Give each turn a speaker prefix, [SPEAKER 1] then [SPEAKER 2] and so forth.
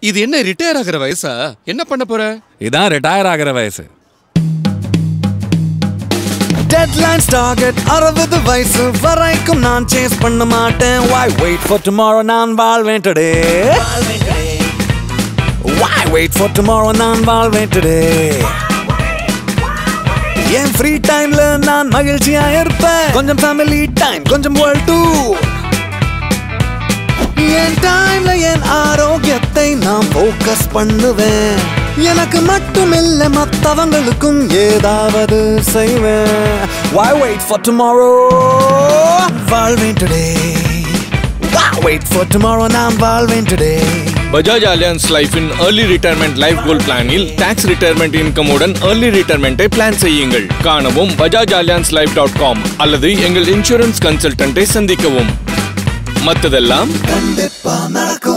[SPEAKER 1] இது என்ன ரிட்டையர் ஆகுற வயசா என்ன பண்ண போற
[SPEAKER 2] இதான் ரிட்டையர் ஆகிற வயசு
[SPEAKER 3] டெட்லைன்ஸ் டார்கெட் அறுபது வயசு வரைக்கும் நான் சேஸ் பண்ண மாட்டேன் why wait for tomorrow நான் வாழ்வேன் today why wait for tomorrow நான் வாழ்வேன் today என் ஃப்ரீ டைம்ல நான் மகிழ்ச்சியா இருப்பேன் கொஞ்சம் ஃபேமிலி டைம் கொஞ்சம் வேர்ல்ட் டூ என் டைம்ல என் ஆரோக்கியத்தை நான் ஃபோக்கஸ் பண்ணுவேன் எனக்கு மட்டுமில்ல மத்தவங்களுக்கும் ஏதாவது செய்வேன் why wait for tomorrow வாழ்வேன் today why wait for tomorrow நான் வாழ்வேன் today
[SPEAKER 4] பஜாஜ் அலியன்ஸ் லைஃபின் ஏர்லி ரிட்டையர்மெண்ட் லைஃப் கோல் பிளானில் டாக்ஸ் ரிட்டையர்மெண்ட் இன்கமுடன் ஏர்லி ரிட்டையர்மெண்ட்டை பிளான் செய்யுங்கள் காணவும் Bajaj Allianz life dot com அல்லது எங்கள் இன்சூரன்ஸ் கன்சல்டன்ட்டை சந்திக்கவும் மற்றதெல்லாம்
[SPEAKER 3] கண்டிப்பா நடக்கும்